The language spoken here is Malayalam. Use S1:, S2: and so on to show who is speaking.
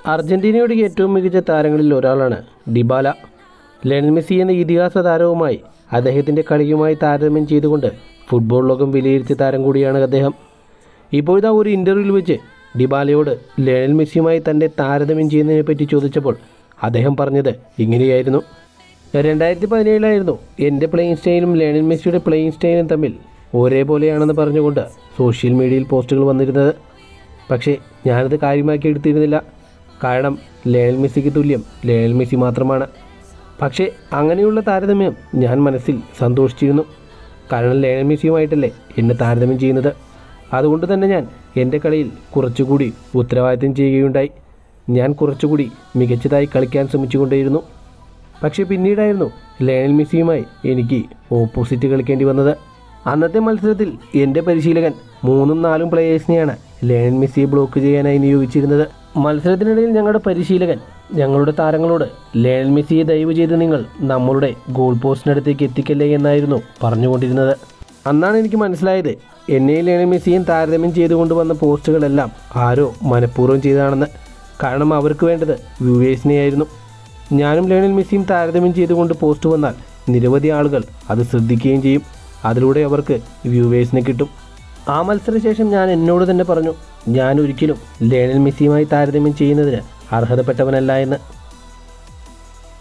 S1: അർജന്റീനയുടെ ഏറ്റവും മികച്ച താരങ്ങളിൽ ഒരാളാണ് ഡിബാല ലയണൽ മെസ്സി എന്ന ഇതിഹാസ താരവുമായി അദ്ദേഹത്തിൻ്റെ കളിയുമായി താരതമ്യം ചെയ്തുകൊണ്ട് ഫുട്ബോൾ ലോകം വിലയിരുത്തിയ താരം കൂടിയാണ് അദ്ദേഹം ഇപ്പോഴത്തെ ഒരു ഇൻ്റർവ്യൂവിൽ വെച്ച് ഡിബാലയോട് ലയണൽ മെസ്സിയുമായി തൻ്റെ താരതമ്യം ചെയ്യുന്നതിനെ പറ്റി ചോദിച്ചപ്പോൾ അദ്ദേഹം പറഞ്ഞത് ഇങ്ങനെയായിരുന്നു രണ്ടായിരത്തി പതിനേഴിലായിരുന്നു എൻ്റെ പ്ലേയിങ് സ്റ്റൈലും ലയണൽ മെസ്സിയുടെ പ്ലേയിങ് സ്റ്റൈലും തമ്മിൽ ഒരേപോലെയാണെന്ന് പറഞ്ഞുകൊണ്ട് സോഷ്യൽ മീഡിയയിൽ പോസ്റ്റുകൾ വന്നിരുന്നത് പക്ഷേ ഞാനത് കാര്യമാക്കി എടുത്തിരുന്നില്ല കാരണം ലയണൽ മെസ്സിക്ക് തുല്യം ലയണൽ മെസ്സി മാത്രമാണ് പക്ഷേ അങ്ങനെയുള്ള താരതമ്യം ഞാൻ മനസ്സിൽ സന്തോഷിച്ചിരുന്നു കാരണം ലയണൽ മെസ്സിയുമായിട്ടല്ലേ എന്നെ താരതമ്യം ചെയ്യുന്നത് അതുകൊണ്ട് തന്നെ ഞാൻ എൻ്റെ കളിയിൽ കുറച്ചുകൂടി ഉത്തരവാദിത്തം ചെയ്യുകയുണ്ടായി ഞാൻ കുറച്ചുകൂടി മികച്ചതായി കളിക്കാൻ ശ്രമിച്ചുകൊണ്ടേയിരുന്നു പക്ഷേ പിന്നീടായിരുന്നു ലയണൽ മെസ്സിയുമായി എനിക്ക് ഓപ്പോസിറ്റ് കളിക്കേണ്ടി വന്നത് അന്നത്തെ മത്സരത്തിൽ എൻ്റെ പരിശീലകൻ മൂന്നും നാലും പ്ലേയേഴ്സിനെയാണ് ലയണൽ മെസ്സിയെ ബ്ലോക്ക് ചെയ്യാനായി നിയോഗിച്ചിരുന്നത് മത്സരത്തിനിടയിൽ ഞങ്ങളുടെ പരിശീലകൻ ഞങ്ങളുടെ താരങ്ങളോട് ലയണൽ മെസ്സിയെ ദയവ് ചെയ്ത് നിങ്ങൾ നമ്മളുടെ ഗോൾ പോസ്റ്റിനടുത്തേക്ക് എത്തിക്കല്ലേ എന്നായിരുന്നു പറഞ്ഞുകൊണ്ടിരുന്നത് അന്നാണ് എനിക്ക് മനസ്സിലായത് എന്നെയും ലയണൽ മെസ്സിയും താരതമ്യം ചെയ്തുകൊണ്ട് വന്ന പോസ്റ്റുകളെല്ലാം ആരോ മനഃപൂർവ്വം ചെയ്തതാണെന്ന് കാരണം അവർക്ക് വേണ്ടത് വ്യൂവേഴ്സിനെയായിരുന്നു ഞാനും ലയണൽ മെസ്സിയും താരതമ്യം ചെയ്തുകൊണ്ട് പോസ്റ്റ് വന്നാൽ നിരവധി ആളുകൾ അത് ശ്രദ്ധിക്കുകയും ചെയ്യും അതിലൂടെ അവർക്ക് വ്യൂവേഴ്സിനെ കിട്ടും ആ മത്സരശേഷം ഞാൻ എന്നോട് തന്നെ പറഞ്ഞു ഞാൻ ഒരിക്കലും ലയണൽ മെസ്സിയുമായി താരതമ്യം ചെയ്യുന്നതിന് അർഹതപ്പെട്ടവനല്ല എന്ന്